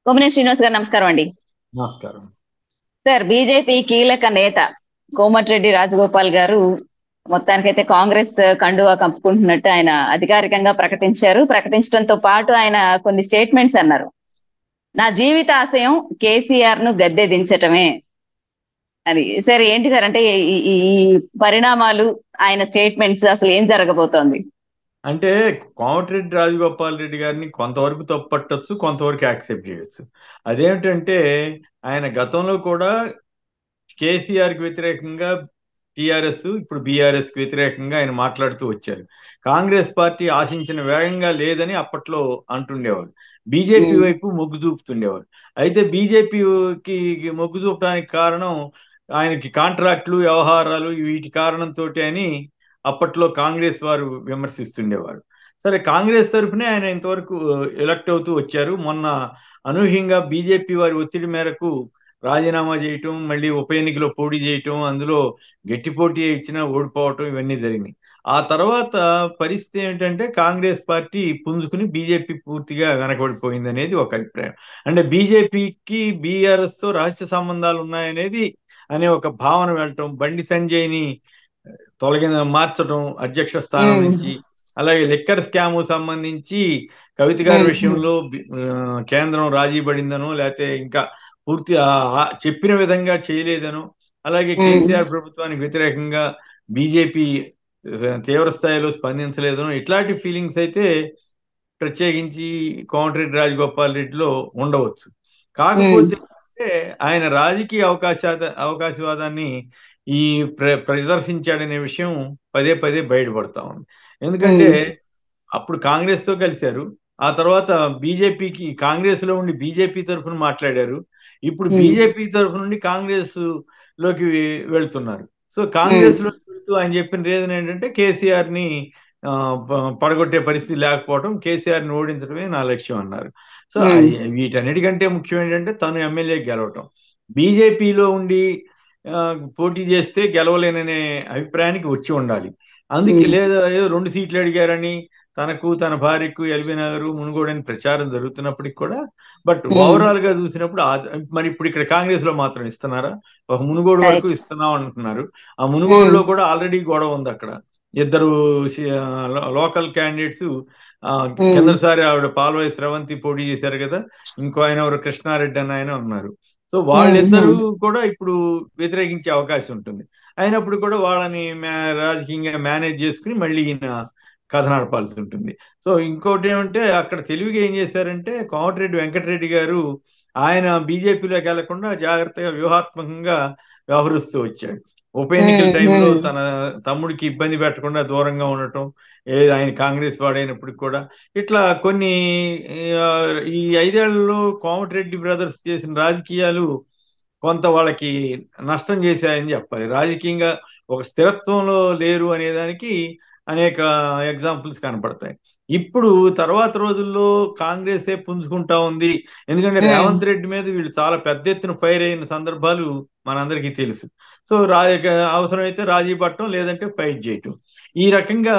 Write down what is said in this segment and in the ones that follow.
కొమ్మినేని శ్రీనివాస్ గారు నమస్కారం అండి నమస్కారం సార్ బీజేపీ కీలక నేత కోమటిరెడ్డి రాజగోపాల్ గారు మొత్తానికైతే కాంగ్రెస్ కండువా కప్పుకుంటున్నట్టు ఆయన అధికారికంగా ప్రకటించారు ప్రకటించడంతో పాటు ఆయన కొన్ని స్టేట్మెంట్స్ అన్నారు నా జీవిత ఆశయం కేసీఆర్ ను గద్దె దించటమే అది సార్ ఏంటి సార్ అంటే ఈ ఈ పరిణామాలు ఆయన స్టేట్మెంట్స్ అసలు ఏం జరగబోతోంది అంటే కోమటిరెడ్డి రాజగోపాల్ రెడ్డి గారిని కొంతవరకు తప్పట్టచ్చు కొంతవరకు యాక్సెప్ట్ చేయొచ్చు అదేమిటంటే ఆయన గతంలో కూడా కేసీఆర్కి వ్యతిరేకంగా టిఆర్ఎస్ ఇప్పుడు బీఆర్ఎస్ కి వ్యతిరేకంగా ఆయన మాట్లాడుతూ వచ్చారు కాంగ్రెస్ పార్టీ ఆశించిన వేగంగా లేదని అప్పట్లో అంటుండేవారు బీజేపీ వైపు మొగ్గు చూపుతుండేవారు అయితే బీజేపీకి మొగ్గు చూపడానికి కారణం ఆయనకి కాంట్రాక్టులు వ్యవహారాలు వీటి కారణంతో అని అప్పట్లో కాంగ్రెస్ వారు విమర్శిస్తుండేవారు సరే కాంగ్రెస్ తరఫునే ఆయన ఇంతవరకు ఎలక్ట్ అవుతూ వచ్చారు మొన్న అనూహ్యంగా బీజేపీ వారి ఒత్తిడి మేరకు రాజీనామా చేయటం మళ్ళీ ఉప ఎన్నికలో పోటీ చేయటం అందులో గట్టి పోటీ ఇచ్చినా ఓడిపోవటం ఇవన్నీ జరిగినాయి ఆ తర్వాత పరిస్థితి ఏంటంటే కాంగ్రెస్ పార్టీ పుంజుకుని బీజేపీ పూర్తిగా వెనకబడిపోయింది అనేది ఒక అభిప్రాయం అంటే బీజేపీకి బీఆర్ఎస్ తో రహస్య సంబంధాలు ఉన్నాయనేది అనే ఒక భావన వెళ్ళటం బండి సంజయ్ని తొలగిన మార్చడం అధ్యక్ష స్థానం నుంచి అలాగే లిక్కర్ స్కామ్ సంబంధించి కవిత గారి విషయంలో కేంద్రం రాజీ పడిందనో లేకపోతే ఇంకా పూర్తి చెప్పిన విధంగా చేయలేదనో అలాగే కేసీఆర్ ప్రభుత్వానికి వ్యతిరేకంగా బీజేపీ తీవ్ర స్థాయిలో స్పందించలేదనో ఇట్లాంటి ఫీలింగ్స్ అయితే ప్రత్యేకించి కోమటిరెడ్డి రాజగోపాల్ రెడ్డిలో ఉండవచ్చు కాకపోతే ఆయన రాజకీయ అవకాశాద అవకాశవాదాన్ని ఈ ప్ర ప్రదర్శించాడనే విషయం పదే పదే బయటపడతా ఉంది ఎందుకంటే అప్పుడు కాంగ్రెస్ తో కలిశారు ఆ తర్వాత బీజేపీకి కాంగ్రెస్ లో ఉండి బీజేపీ తరఫున మాట్లాడారు ఇప్పుడు బీజేపీ తరఫు నుండి కాంగ్రెస్ లోకి వెళ్తున్నారు సో కాంగ్రెస్ లో వెళ్తూ ఆయన చెప్పిన రీజన్ ఏంటంటే కేసీఆర్ ని పడగొట్టే పరిస్థితి లేకపోవడం కేసీఆర్ ని ఓడించడమే నా లక్ష్యం అన్నారు సో వీటన్నిటికంటే ముఖ్యం ఏంటంటే తను ఎమ్మెల్యే గెలవటం బీజేపీలో ఉండి పోటీ చేస్తే గెలవలేననే అభిప్రాయానికి వచ్చి ఉండాలి అందుకే లేదా ఏదో రెండు సీట్లు అడిగారని తనకు తన భార్యకు ఎల్బీ నగర్ మునుగోడని ప్రచారం జరుగుతున్నప్పటికి కూడా బట్ ఓవరాల్ గా చూసినప్పుడు మరి ఇప్పుడు ఇక్కడ కాంగ్రెస్ లో మాత్రం ఇస్తున్నారా ఒక మునుగోడు వరకు ఇస్తున్నాం అంటున్నారు ఆ మునుగోడులో కూడా ఆల్రెడీ గొడవ ఉంది అక్కడ ఇద్దరు లోకల్ క్యాండిడేట్స్ కిందసారి ఆవిడ పాల్వాయి స్రవంతి పోటీ చేశారు కదా ఇంకో ఆయన ఎవరు కృష్ణారెడ్డి అని ఆయన ఉన్నారు సో వాళ్ళిద్దరూ కూడా ఇప్పుడు వ్యతిరేకించే అవకాశం ఉంటుంది అయినప్పుడు కూడా వాళ్ళని రాజకీయంగా మేనేజ్ చేసుకుని మళ్ళీ ఈయన కథ నడపాల్సి ఉంటుంది సో ఇంకోటి ఏమంటే అక్కడ తెలివిగా ఏం చేశారంటే కోమటిరెడ్డి వెంకటరెడ్డి గారు ఆయన బీజేపీలోకి వెళ్లకుండా జాగ్రత్తగా వ్యూహాత్మకంగా వ్యవహరిస్తూ వచ్చాడు ఉప ఎన్నికల టైంలో తన తమ్ముడికి ఇబ్బంది పెట్టకుండా దూరంగా ఉండటం ఏది ఆయన కాంగ్రెస్ వాడైనప్పటికి కూడా ఇట్లా కొన్ని ఈ ఐదేళ్లలో కోమటిరెడ్డి బ్రదర్స్ చేసిన రాజకీయాలు కొంత వాళ్ళకి నష్టం చేశాయని చెప్పాలి రాజకీయంగా ఒక స్థిరత్వంలో లేరు అనేదానికి అనేక ఎగ్జాంపుల్స్ కనపడతాయి ఇప్పుడు తర్వాత రోజుల్లో కాంగ్రెసే పుంజుకుంటా ఉంది ఎందుకంటే రేవంత్ రెడ్డి మీద వీళ్ళు చాలా పెద్ద ఎత్తున ఫైర్ అయిన సందర్భాలు మనందరికీ తెలుసు సో రా అవసరమైతే రాజీ పట్టడం లేదంటే ఫైట్ చేయటం ఈ రకంగా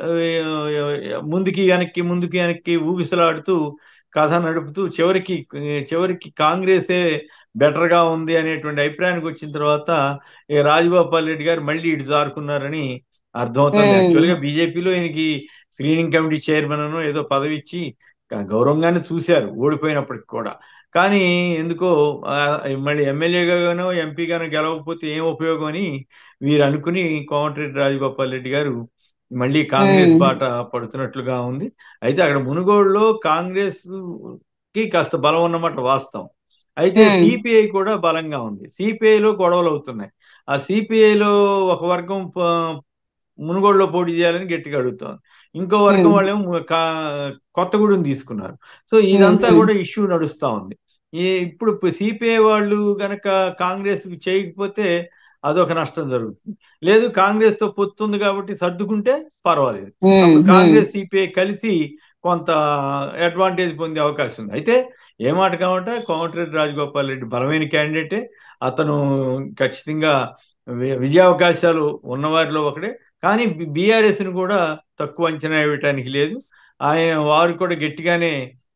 ముందుకి వెనక్కి ముందుకి వెనక్కి ఊగిసలాడుతూ కథ నడుపుతూ చివరికి చివరికి కాంగ్రెసే బెటర్ గా ఉంది అనేటువంటి అభిప్రాయానికి వచ్చిన తర్వాత రాజగోపాల్ రెడ్డి గారు మళ్ళీ ఇటు జారుకున్నారని అర్థమవుతుంది యాక్చువల్గా బీజేపీలో ఈయనకి స్క్రీనింగ్ కమిటీ చైర్మన్ అనో ఏదో పదవి ఇచ్చి గౌరవంగానే చూశారు ఓడిపోయినప్పటికి కూడా కానీ ఎందుకో మళ్ళీ ఎమ్మెల్యేగానో ఎంపీగానో గెలవకపోతే ఏం ఉపయోగం అని వీరు అనుకుని కోమటిరెడ్డి రాజగోపాల్ రెడ్డి గారు మళ్ళీ కాంగ్రెస్ బాట పడుతున్నట్లుగా ఉంది అయితే అక్కడ మునుగోడులో కాంగ్రెస్ కి కాస్త బలం ఉన్నమాట వాస్తవం అయితే సిపిఐ కూడా బలంగా ఉంది సిపిఐలో గొడవలు అవుతున్నాయి ఆ సిపిఐలో ఒక వర్గం మునుగోడులో పోటీ చేయాలని గట్టిగా అడుగుతోంది ఇంకో వర్గం వాళ్ళేమో కొత్తగూడెం తీసుకున్నారు సో ఇదంతా కూడా ఇష్యూ నడుస్తా ఉంది ఈ ఇప్పుడు సిపిఐ వాళ్ళు గనక కాంగ్రెస్ చేయకపోతే అదొక నష్టం జరుగుతుంది లేదు కాంగ్రెస్ తో పొత్తుంది కాబట్టి సర్దుకుంటే పర్వాలేదు కాంగ్రెస్ సిపిఐ కలిసి కొంత అడ్వాంటేజ్ పొందే అవకాశం ఉంది అయితే ఏ మాట కావంటే కోమటిరెడ్డి రాజగోపాల్ రెడ్డి బలమైన క్యాండిడేటే అతను ఖచ్చితంగా విజయావకాశాలు ఉన్నవారిలో ఒకడే కానీ బీఆర్ఎస్ని కూడా తక్కువ అంచనా వేయటానికి లేదు ఆయన వారు కూడా గట్టిగానే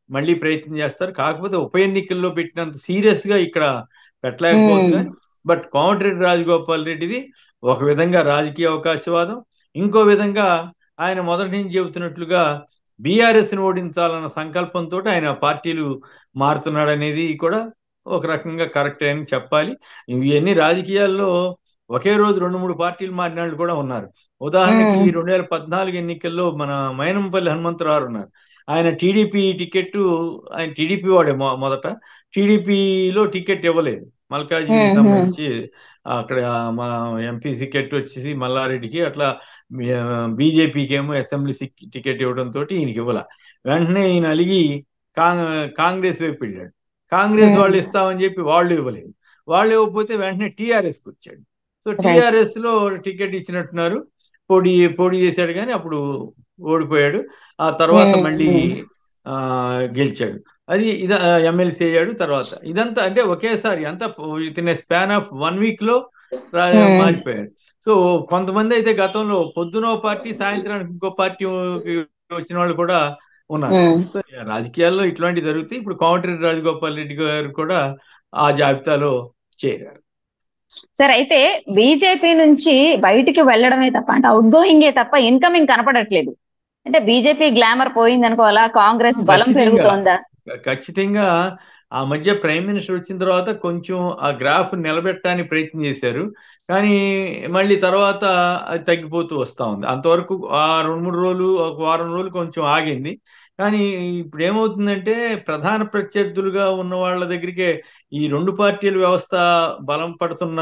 మళ్ళీ ప్రయత్నం చేస్తారు కాకపోతే ఉప ఎన్నికల్లో పెట్టినంత సీరియస్ గా ఇక్కడ పెట్టలేకపోవచ్చు కానీ బట్ కోమటిరెడ్డి రాజగోపాల్ రెడ్డిది ఒక విధంగా రాజకీయ అవకాశవాదం ఇంకో విధంగా ఆయన మొదటి నుంచి చెబుతున్నట్లుగా బీఆర్ఎస్ ని ఓడించాలన్న సంకల్పంతో ఆయన పార్టీలు మారుతున్నాడనేది కూడా ఒక రకంగా కరెక్ట్ అని చెప్పాలి ఇవన్నీ రాజకీయాల్లో ఒకే రోజు రెండు మూడు పార్టీలు మారిన వాళ్ళు కూడా ఉన్నారు ఉదాహరణకి ఈ రెండు వేల పద్నాలుగు ఎన్నికల్లో మన మైనంపల్లి హనుమంతరావు ఉన్నారు ఆయన టీడీపీ టికెట్ ఆయన టీడీపీ వాడే మొదట టీడీపీలో టికెట్ ఇవ్వలేదు మల్కాజ్గిరికి సంబంధించి అక్కడ మన ఎంపీ టికెట్ వచ్చేసి మల్లారెడ్డికి అట్లా బీజేపీకి ఏమో అసెంబ్లీ టికెట్ ఇవ్వడంతో ఈయనకి ఇవ్వాల వెంటనే ఈయన అలిగి కాంగ్రెస్ వైపు వెళ్ళాడు కాంగ్రెస్ వాళ్ళు ఇస్తామని చెప్పి వాళ్ళు ఇవ్వలేదు వాళ్ళు ఇవ్వకపోతే వెంటనే టీఆర్ఎస్కి వచ్చాడు సో టీఆర్ఎస్ లో టికెట్ ఇచ్చినట్టున్నారు పోటీ పోటీ చేశాడు కానీ అప్పుడు ఓడిపోయాడు ఆ తర్వాత మళ్ళీ ఆ గెలిచాడు అది ఇద ఎమ్మెల్సీ అయ్యాడు తర్వాత ఇదంతా అంటే ఒకేసారి అంతా in span of one week లో మారిపోయాడు సో కొంతమంది అయితే గతంలో పొద్దున పార్టీ సాయంత్రానికి ఇంకో పార్టీ వచ్చిన వాళ్ళు కూడా ఉన్నారు సో రాజకీయాల్లో ఇట్లాంటివి జరుగుతాయి ఇప్పుడు కోమటిరెడ్డి రాజగోపాల్ రెడ్డి గారు కూడా ఆ జాబితాలో చేరారు సార్ అయితే బీజేపీ నుంచి బయటికి వెళ్ళడమే తప్ప అంటే అవుట్ గోయింగే తప్ప ఇన్కమింగ్ కనపడట్లేదు అంటే బీజేపీ గ్లామర్ పోయింది అనుకోవాలా కాంగ్రెస్ బలం పెరుగుతోందా ఖచ్చితంగా ఆ మధ్య ప్రైమ్ మినిస్టర్ వచ్చిన తర్వాత కొంచెం ఆ గ్రాఫ్ నిలబెట్టడానికి ప్రయత్నం చేశారు కానీ మళ్ళీ తర్వాత అది తగ్గిపోతూ వస్తూ ఉంది అంతవరకు ఆ రెండు మూడు రోజులు ఒక వారం రోజులు కొంచెం ఆగింది కానీ ఇప్పుడు ఏమవుతుందంటే ప్రధాన ప్రత్యర్థులుగా ఉన్న వాళ్ళ దగ్గరికే ఈ రెండు పార్టీల వ్యవస్థ బలం పడుతున్న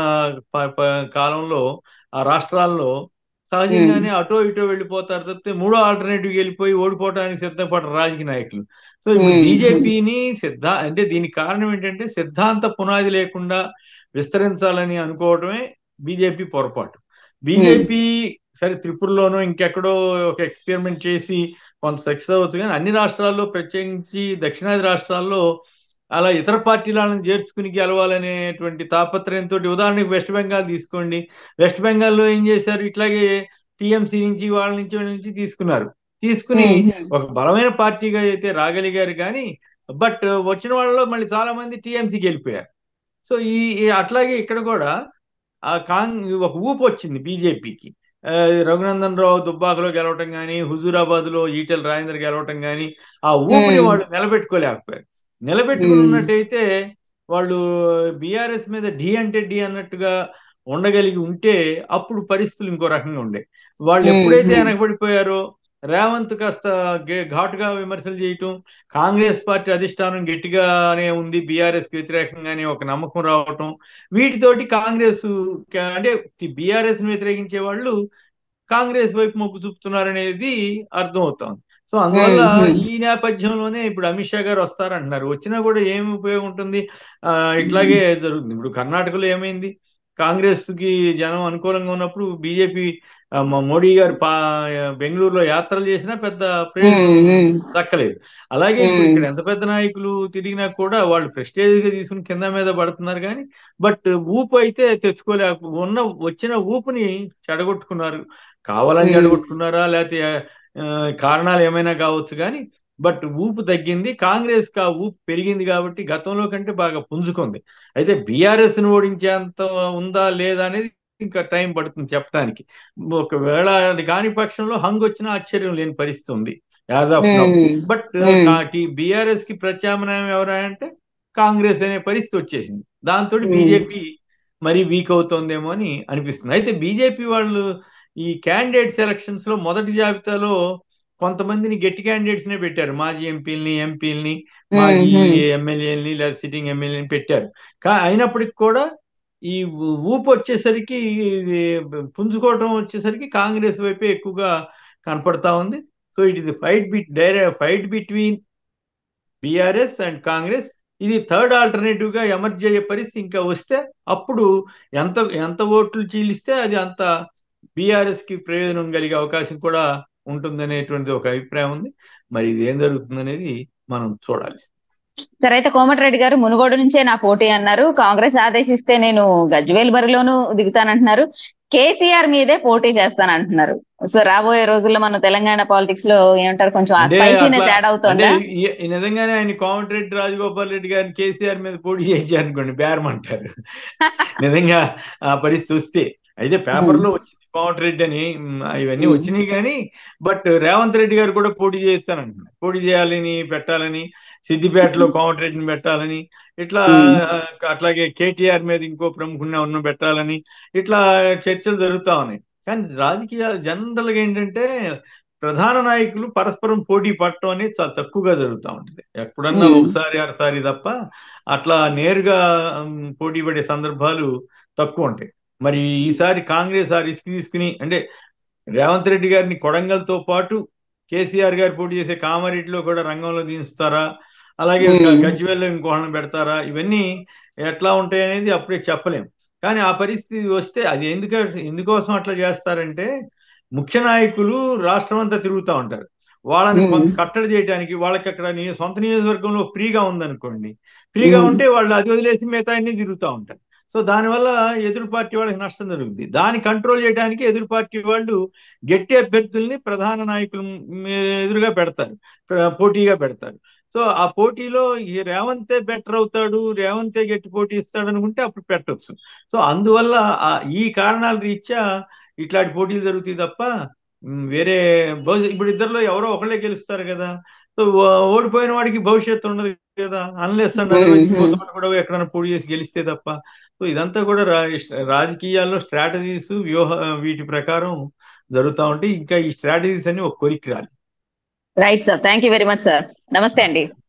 కాలంలో ఆ రాష్ట్రాల్లో సహజంగానే అటో ఇటో వెళ్ళిపోతారు తప్పితే మూడో ఆల్టర్నేటివ్ వెళ్ళిపోయి ఓడిపోవడానికి సిద్ధపడరు రాజకీయ నాయకులు సో ఇప్పుడు బీజేపీని సిద్ధ అంటే దీనికి కారణం ఏంటంటే సిద్ధాంత పునాది లేకుండా విస్తరించాలని అనుకోవడమే బీజేపీ పొరపాటు బీజేపీ సరే త్రిపురలోనో ఇంకెక్కడో ఒక ఎక్స్పెరిమెంట్ చేసి కొంత సక్సెస్ అవ్వచ్చు కానీ అన్ని రాష్ట్రాల్లో ప్రత్యేకించి దక్షిణాది రాష్ట్రాల్లో అలా ఇతర పార్టీలను చేర్చుకుని గెలవాలనేటువంటి తాపత్రయంతో ఉదాహరణకి వెస్ట్ బెంగాల్ తీసుకోండి వెస్ట్ బెంగాల్లో ఏం చేశారు ఇట్లాగే టీఎంసీ నుంచి వాళ్ళ నుంచి వాళ్ళ నుంచి తీసుకున్నారు తీసుకుని ఒక బలమైన పార్టీగా అయితే రాగలిగారు కానీ బట్ వచ్చిన వాళ్ళలో మళ్ళీ చాలా మంది టీఎంసీకి వెళ్ళిపోయారు సో ఈ అట్లాగే ఇక్కడ కూడా ఆ కాంగ్ ఒక ఊపు వచ్చింది బీజేపీకి రఘునందన్ రావు దుబ్బాకలో గెలవటం కానీ హుజూరాబాద్ లో ఈటెల రాజేంద్ర గెలవటం కానీ ఆ ఊపిని వాళ్ళు నిలబెట్టుకోలేకపోయారు నిలబెట్టుకుని ఉన్నట్టయితే వాళ్ళు బీఆర్ఎస్ మీద డి అంటే డి అన్నట్టుగా ఉండగలిగి ఉంటే అప్పుడు పరిస్థితులు ఇంకో రకంగా ఉండే వాళ్ళు ఎప్పుడైతే వెనకబడిపోయారో రేవంత్ కాస్త ఘాటుగా విమర్శలు చేయటం కాంగ్రెస్ పార్టీ అధిష్టానం గట్టిగానే ఉంది బీఆర్ఎస్ వ్యతిరేకంగానే ఒక నమ్మకం రావటం వీటితోటి కాంగ్రెస్ అంటే బీఆర్ఎస్ ని వ్యతిరేకించే వాళ్ళు కాంగ్రెస్ వైపు మొగ్గు చూపుతున్నారనేది అర్థమవుతోంది సో అందువల్ల ఈ నేపథ్యంలోనే ఇప్పుడు అమిత్ షా గారు వస్తారంటున్నారు వచ్చినా కూడా ఏమి ఉపయోగం ఉంటుంది ఇట్లాగే జరుగుతుంది ఇప్పుడు కర్ణాటకలో ఏమైంది కాంగ్రెస్ కి జనం అనుకూలంగా ఉన్నప్పుడు బీజేపీ మోడీ గారు పా బెంగళూరులో యాత్రలు చేసినా పెద్ద ప్రయోజనం దక్కలేదు అలాగే ఇప్పుడు ఇక్కడ ఎంత పెద్ద నాయకులు తిరిగినా కూడా వాళ్ళు ప్రెస్టేజ్ గా తీసుకుని కింద మీద పడుతున్నారు కానీ బట్ ఊపు అయితే తెచ్చుకోలేక ఉన్న వచ్చిన ఊపుని చెడగొట్టుకున్నారు కావాలని చెడగొట్టుకున్నారా లేకపోతే కారణాలు ఏమైనా కావచ్చు కానీ బట్ ఊపు తగ్గింది కాంగ్రెస్ కి ఆ ఊపు పెరిగింది కాబట్టి గతంలో కంటే బాగా పుంజుకుంది అయితే బీఆర్ఎస్ ని ఓడించేంత ఉందా లేదా అనేది ఇంకా టైం పడుతుంది చెప్పడానికి ఒకవేళ అది కాని పక్షంలో హంగ్ వచ్చిన ఆశ్చర్యం లేని పరిస్థితి ఉంది as of now but BRS కి ప్రత్యామ్నాయం ఎవరంటే కాంగ్రెస్ అనే పరిస్థితి వచ్చేసింది దాంతో బీజేపీ మరీ వీక్ అవుతోందేమో అని అనిపిస్తుంది అయితే బీజేపీ వాళ్ళు ఈ క్యాండిడేట్ సెలక్షన్స్ లో మొదటి జాబితాలో కొంతమందిని గట్టి క్యాండిడేట్స్ నే పెట్టారు మాజీ ఎంపీలని ఎంపీలని మాజీ ఎమ్మెల్యేలని లేదా సిట్టింగ్ ఎమ్మెల్యేని పెట్టారు కా అయినప్పటికి కూడా ఈ ఊపు వచ్చేసరికి పుంజుకోవటం వచ్చేసరికి కాంగ్రెస్ వైపే ఎక్కువగా కనపడతా ఉంది so it is fight bit direct fight between BRS and Congress ఇది థర్డ్ ఆల్టర్నేటివ్ గా ఎమర్జ్ అయ్యే పరిస్థితి ఇంకా వస్తే అప్పుడు ఎంత ఎంత ఓట్లు చీలిస్తే అది అంత బీఆర్ఎస్ కి ప్రయోజనం కలిగే అవకాశం కూడా ఉంటుందనేటువంటిది ఒక అభిప్రాయం ఉంది మరి ఇది ఏం జరుగుతుందనేది మనం చూడాలి సరే అయితే కోమటిరెడ్డి గారు మునుగోడు నుంచే నా పోటీ అన్నారు కాంగ్రెస్ ఆదేశిస్తే నేను గజ్వేల్ బరిలోనూ దిగుతానంటున్నారు కేసీఆర్ మీదే పోటీ చేస్తానంటున్నారు సో రాబోయే రోజుల్లో మన తెలంగాణ పాలిటిక్స్ లో ఏమంటారు కొంచెం ఆ అంటే స్పైసీనెస్ అట్లా యాడ్ అంటే అవుతుందా ఈ- ఈ నిజంగానే ఆయన కోమటిరెడ్డి రాజగోపాల్ రెడ్డి గారిని కేసీఆర్ మీద పోటీ చేయించారు అనుకోండి బేరం అంటారు నిజంగా ఆ పరిస్థితి వస్తే అయితే పేపర్లో వచ్చింది కోమటిరెడ్డి అని మ్, ఇవన్నీ మ్మ్. వచ్చినాయి కానీ బట్ రేవంత్ రెడ్డి గారు కూడా పోటీ చేస్తానంటున్నారు పోటీ చేయాలని పెట్టాలని సిద్దిపేటలో కోమటిరెడ్డిని పెట్టాలని ఇట్లా మ్మ్. ఆ, అట్లాగే కేటీఆర్ మీద ఇంకో ప్రముఖుని ఉన్న పెట్టాలని ఇట్లా చర్చలు జరుగుతా ఉన్నాయి కానీ రాజకీయాలు జనరల్ గా ఏంటంటే ప్రధాన నాయకులు పరస్పరం పోటీ పడటం అనేది చాలా తక్కువగా జరుగుతూ ఉంటుంది ఎప్పుడన్నా మ్మ్. ఒకసారి అరసారి తప్ప అట్లా నేరుగా ఉమ్, పోటీ పడే సందర్భాలు తక్కువ ఉంటాయి మరి ఈసారి కాంగ్రెస్ ఆ రిస్క్ తీసుకుని అంటే రేవంత్ రెడ్డి గారిని కొడంగల్తో పాటు కేసీఆర్ గారు పోటీ చేసే కామారెడ్డిలో కూడా రంగంలో దించుతారా అలాగే మ్మ్. గజ్వేల్లో ఇంకోళ్ళని పెడతారా ఇవన్నీ ఎట్లా ఉంటాయి అనేది అప్పుడే చెప్పలేం కానీ ఆ పరిస్థితి వస్తే అది ఎందుక ఎందుకోసం అట్లా చేస్తారంటే ముఖ్య నాయకులు రాష్ట్రం అంతా తిరుగుతూ ఉంటారు వాళ్ళని మ్మ్. కొంత కట్టడి చేయడానికి వాళ్ళకి అక్కడ నీ సొంత నియోజకవర్గంలో ఫ్రీగా ఉందనుకోండి ఫ్రీగా మ్మ్. ఉంటే వాళ్ళు అది వదిలేసి మిగతా అన్ని తిరుగుతూ ఉంటారు సో దానివల్ల ఎదురు పార్టీ వాళ్ళకి నష్టం జరుగుతుంది దాన్ని కంట్రోల్ చేయడానికి ఎదురు పార్టీ వాళ్ళు గట్టి అభ్యర్థుల్ని ప్రధాన నాయకులు ఎదురుగా పెడతారు ప్ర- పోటీగా పెడతారు సో ఆ పోటీలో ఈ రేవంతే బెటర్ అవుతాడు రేవంతే గట్టి పోటీ ఇస్తాడు అనుకుంటే అప్పుడు పెట్టొచ్చు సో అందువల్ల ఆ- ఈ కారణాల రీత్యా ఇట్లాంటి పోటీలు జరుగుతాయి తప్ప ఉమ్, వేరే భవిష్య- ఇప్పుడు ఇద్దరిలో ఎవరో ఒకళ్ళే గెలుస్తారు కదా సో ఓ- ఓడిపోయిన వాడికి భవిష్యత్తు ఉండదు కదా అన్లెస్ అండ్ మ్మ్. ఇంకో చోట కూడా ఎక్కడైనా పోటీ చేసి గెలిస్తే తప్ప సో ఇదంతా కూడా రా- రాజకీయాల్లో స్ట్రాటజీస్ వ్యూహ వీటి ప్రకారం జరుగుతూ ఉంటాయి ఇంకా ఈ స్ట్రాటజీస్ అన్ని ఒక కొలిక్కి రాలి right sir thank you very much sir నమస్తే అండి